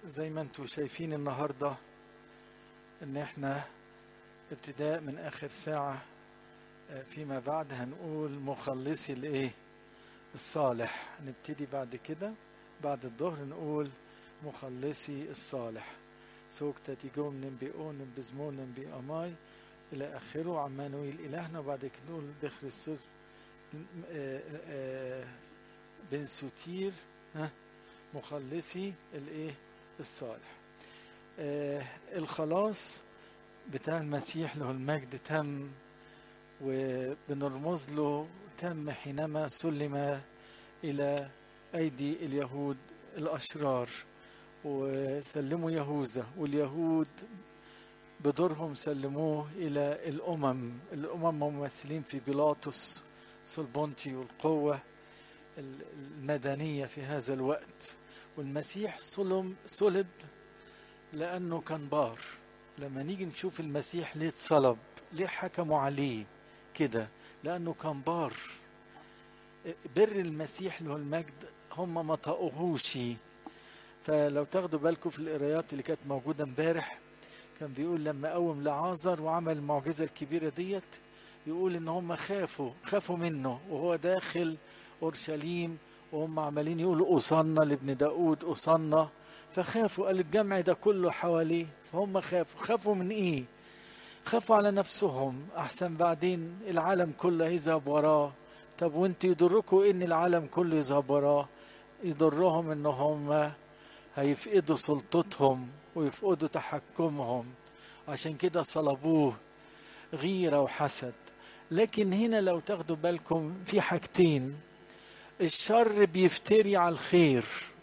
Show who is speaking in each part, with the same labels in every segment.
Speaker 1: زي ما انتم شايفين النهارده ان احنا ابتداء من اخر ساعة فيما بعد هنقول مخلصي الايه الصالح نبتدي بعد كده بعد الظهر نقول مخلصي الصالح سوكتا تيجوم نبيئون نبزمون نبيئماي إلى آخره عمانويل إلهنا وبعد كده نقول بخريستوس بن سوتير مخلصي الايه الصالح آه الخلاص بتاع المسيح له المجد تم وبنرمز له تم حينما سلم إلى أيدي اليهود الأشرار وسلموا يهوذا واليهود بدورهم سلموه إلى الأمم الأمم ممثلين في بيلاطس صلبونتي والقوة المدنية في هذا الوقت والمسيح صلب صلب لأنه كان بار لما نيجي نشوف المسيح ليه اتصلب ليه حكموا عليه كده لأنه كان بار بر المسيح له المجد هم ما طقوهوش فلو تاخدوا بالكم في القرايات اللي كانت موجودة امبارح كان بيقول لما قوم لعازر وعمل المعجزة الكبيرة ديت يقول ان هم خافوا خافوا منه وهو داخل اورشليم وهم عمالين يقولوا أصلنا لابن داود أصلنا فخافوا قال الجمع ده كله حواليه فهم خافوا خافوا من ايه خافوا على نفسهم احسن بعدين العالم كله يذهب وراه طب وانت يضركم ان العالم كله يذهب وراه يضرهم ان هم هيفقدوا سلطتهم ويفقدوا تحكمهم عشان كده صلبوه غيرة وحسد لكن هنا لو تاخدوا بالكم في حاجتين الشر بيفتري على الخير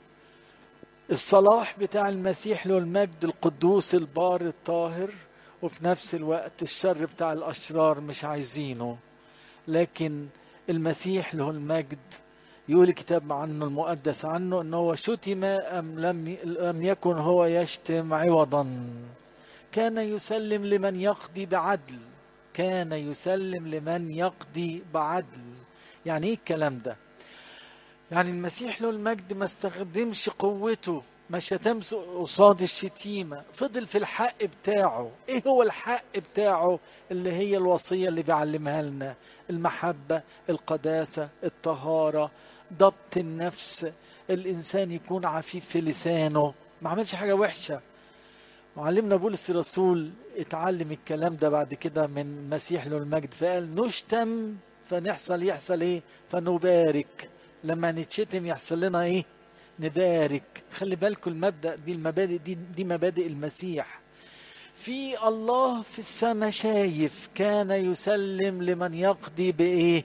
Speaker 1: الصلاح بتاع المسيح له المجد القدوس البار الطاهر وفي نفس الوقت الشر بتاع الأشرار مش عايزينه لكن المسيح له المجد يقول الكتاب عنه المقدس عنه انه هو شتم ام لم لم يكن هو يشتم عوضا كان يسلم لمن يقضي بعدل كان يسلم لمن يقضي بعدل يعني ايه الكلام ده يعني المسيح له المجد ما استخدمش قوته ما شتمش قصاد الشتيمة فضل في الحق بتاعه ايه هو الحق بتاعه اللي هي الوصية اللي بيعلمها لنا المحبة القداسة الطهارة ضبط النفس الإنسان يكون عفيف في لسانه ما عملش حاجة وحشة معلمنا بولس الرسول اتعلم الكلام ده بعد كده من مسيح له المجد فقال نشتم فنحصل يحصل ايه فنبارك لما نتشتم يحصل لنا ايه نبارك خلي بالكم المبدأ دي المبادئ دي, دي مبادئ المسيح في الله في السماء شايف كان يسلم لمن يقضي بايه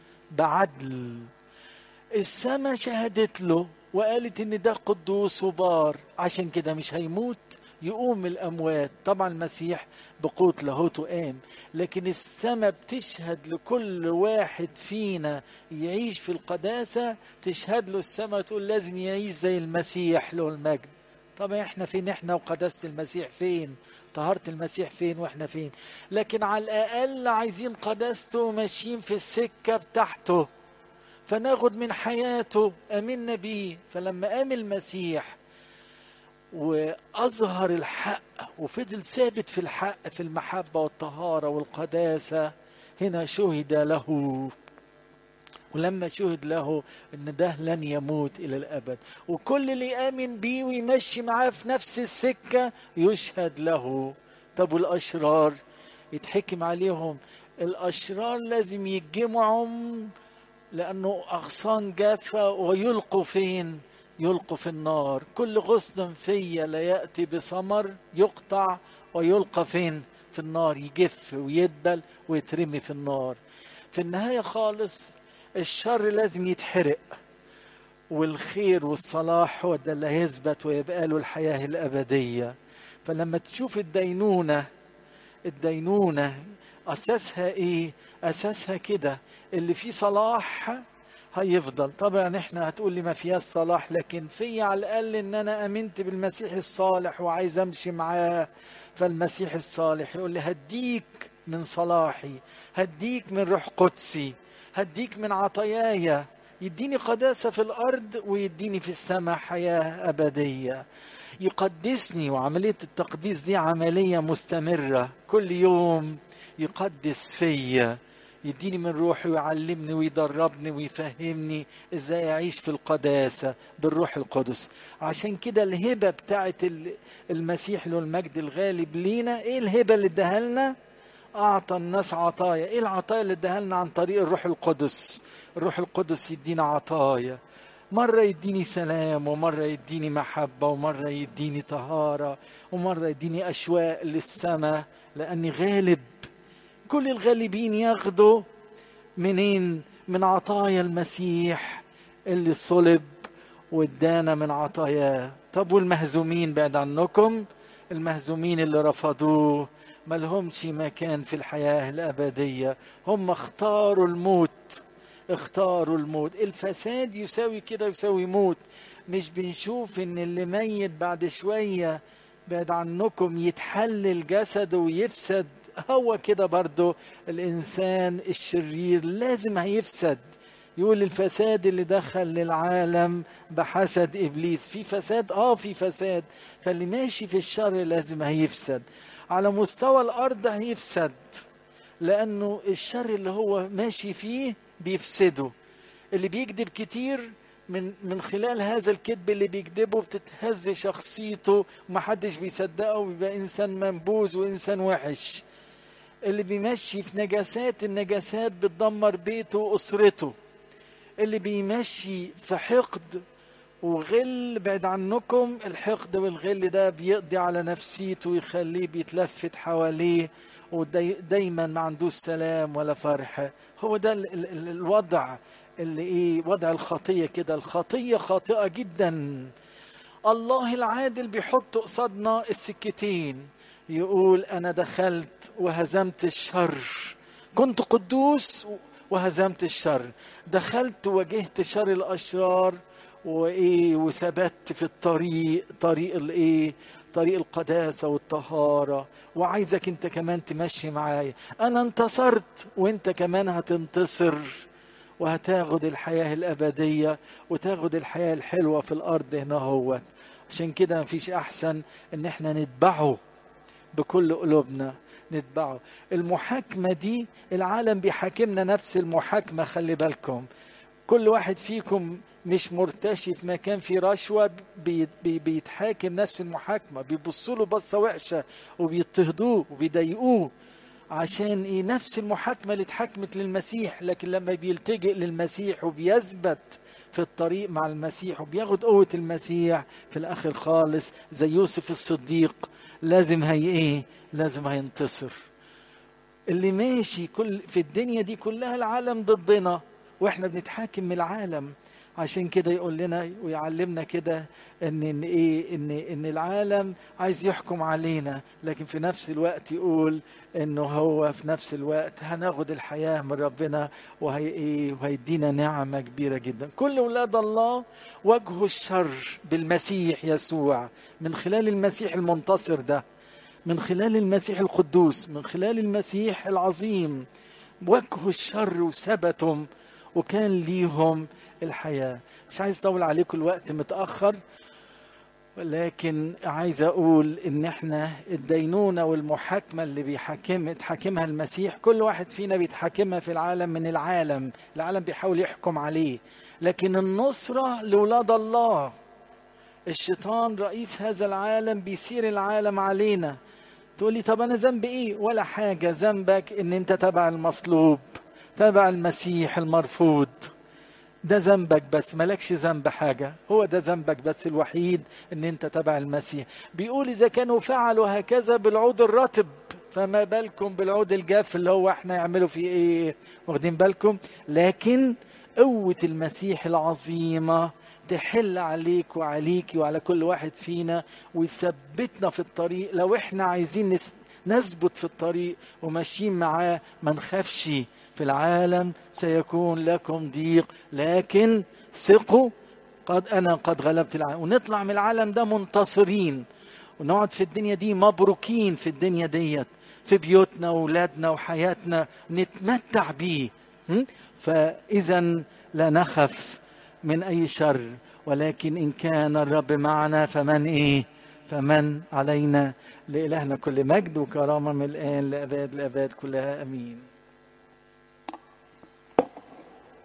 Speaker 1: بعدل السماء شهدت له وقالت ان ده قدوس وبار عشان كده مش هيموت يقوم الأموات طبعا المسيح بقوت لاهوته قام لكن السماء بتشهد لكل واحد فينا يعيش في القداسة تشهد له السماء تقول لازم يعيش زي المسيح له المجد طبعا احنا فين احنا وقداسة المسيح فين طهارة المسيح فين واحنا فين لكن على الأقل عايزين قداسته وماشيين في السكة بتاعته فناخد من حياته أمنا بيه فلما قام المسيح وأظهر الحق وفضل ثابت في الحق في المحبة والطهارة والقداسة هنا شهد له ولما شهد له ان ده لن يموت الى الابد وكل اللي يامن بيه ويمشي معاه في نفس السكه يشهد له طب والاشرار يتحكم عليهم الاشرار لازم يتجمعوا لانه اغصان جافه ويلقوا فين يلقوا في النار كل غصن فيا لا يأتي بثمر يقطع ويلقى فين في النار يجف ويدبل ويترمي في النار في النهاية خالص الشر لازم يتحرق والخير والصلاح هو ده اللي هيثبت ويبقى له الحياة الأبدية فلما تشوف الدينونة الدينونة أساسها إيه؟ أساسها كده اللي فيه صلاح هيفضل طبعا احنا هتقول لي ما فيها الصلاح لكن في على الاقل ان انا امنت بالمسيح الصالح وعايز امشي معاه فالمسيح الصالح يقول لي هديك من صلاحي هديك من روح قدسي هديك من عطاياي يديني قداسة في الأرض ويديني في السماء حياة أبدية يقدسني وعملية التقديس دي عملية مستمرة كل يوم يقدس فيا يديني من روحه ويعلمني ويدربني ويفهمني ازاي اعيش في القداسة بالروح القدس عشان كده الهبة بتاعت المسيح له المجد الغالب لينا ايه الهبة اللي اداها لنا اعطى الناس عطايا ايه العطايا اللي اداها لنا عن طريق الروح القدس الروح القدس يدينا عطايا مرة يديني سلام ومرة يديني محبة ومرة يديني طهارة ومرة يديني أشواق للسماء لأني غالب كل الغالبين ياخدوا منين من عطايا المسيح اللي صلب وادانا من عطاياه طب والمهزومين بعد عنكم المهزومين اللي رفضوه ملهمش مكان في الحياة الأبدية هم اختاروا الموت اختاروا الموت الفساد يساوي كده يساوي موت مش بنشوف ان اللي ميت بعد شوية بعد عنكم يتحلل جسده ويفسد هو كده برضو الإنسان الشرير لازم هيفسد يقول الفساد اللي دخل للعالم بحسد إبليس في فساد آه في فساد فاللي ماشي في الشر لازم هيفسد على مستوى الأرض هيفسد لأنه الشر اللي هو ماشي فيه بيفسده اللي بيكذب كتير من من خلال هذا الكذب اللي بيكذبه بتتهز شخصيته ومحدش بيصدقه ويبقى انسان منبوذ وانسان وحش اللي بيمشي في نجاسات النجاسات بتدمر بيته واسرته اللي بيمشي في حقد وغل بعد عنكم الحقد والغل ده بيقضي على نفسيته ويخليه بيتلفت حواليه ودايما ما عندوش سلام ولا فرح هو ده ال ال الوضع اللي ايه وضع الخطيه كده الخطيه خاطئه جدا الله العادل بيحط قصادنا السكتين يقول انا دخلت وهزمت الشر كنت قدوس وهزمت الشر دخلت وواجهت شر الاشرار وايه وثبت في الطريق طريق الايه طريق القداسه والطهاره وعايزك انت كمان تمشي معايا انا انتصرت وانت كمان هتنتصر وهتاخد الحياه الابديه وتاخد الحياه الحلوه في الارض هنا هو عشان كده مفيش احسن ان احنا نتبعه بكل قلوبنا نتبعه المحاكمة دي العالم بيحاكمنا نفس المحاكمة خلي بالكم كل واحد فيكم مش مرتشي في مكان فيه رشوة بي بي بيتحاكم نفس المحاكمة بيبصوا له بصة وحشة وبيضطهدوه وبيضايقوه عشان ايه نفس المحاكمة اللي اتحكمت للمسيح لكن لما بيلتجئ للمسيح وبيثبت في الطريق مع المسيح وبياخد قوة المسيح في الآخر خالص زي يوسف الصديق لازم هي ايه لازم هينتصر اللي ماشي كل في الدنيا دي كلها العالم ضدنا واحنا بنتحاكم من العالم عشان كده يقول لنا ويعلمنا كده ان ان ايه ان ان العالم عايز يحكم علينا لكن في نفس الوقت يقول انه هو في نفس الوقت هناخد الحياه من ربنا وهي ايه وهيدينا نعمه كبيره جدا كل اولاد الله واجهوا الشر بالمسيح يسوع من خلال المسيح المنتصر ده من خلال المسيح القدوس من خلال المسيح العظيم واجهوا الشر وثبتهم وكان ليهم الحياة مش عايز اطول عليكم الوقت متأخر لكن عايز اقول ان احنا الدينونة والمحاكمة اللي بيحاكم تحاكمها المسيح كل واحد فينا بيتحاكمها في العالم من العالم العالم بيحاول يحكم عليه لكن النصرة لولاد الله الشيطان رئيس هذا العالم بيسير العالم علينا تقول لي طب انا ذنبي ايه ولا حاجة ذنبك ان انت تبع المصلوب تبع المسيح المرفوض ده ذنبك بس مالكش ذنب حاجة هو ده ذنبك بس الوحيد ان انت تبع المسيح بيقول اذا كانوا فعلوا هكذا بالعود الرطب فما بالكم بالعود الجاف اللي هو احنا يعملوا فيه ايه واخدين بالكم لكن قوة المسيح العظيمة تحل عليك وعليك وعلى كل واحد فينا ويثبتنا في الطريق لو احنا عايزين نس نثبت في الطريق وماشيين معاه ما نخافش في العالم سيكون لكم ضيق لكن ثقوا قد انا قد غلبت العالم ونطلع من العالم ده منتصرين ونقعد في الدنيا دي مبروكين في الدنيا ديت في بيوتنا واولادنا وحياتنا نتمتع بيه فاذا لا نخف من أي شر ولكن إن كان الرب معنا فمن إيه فمن علينا لإلهنا كل مجد وكرامة من الآن لأباد الأباد كلها أمين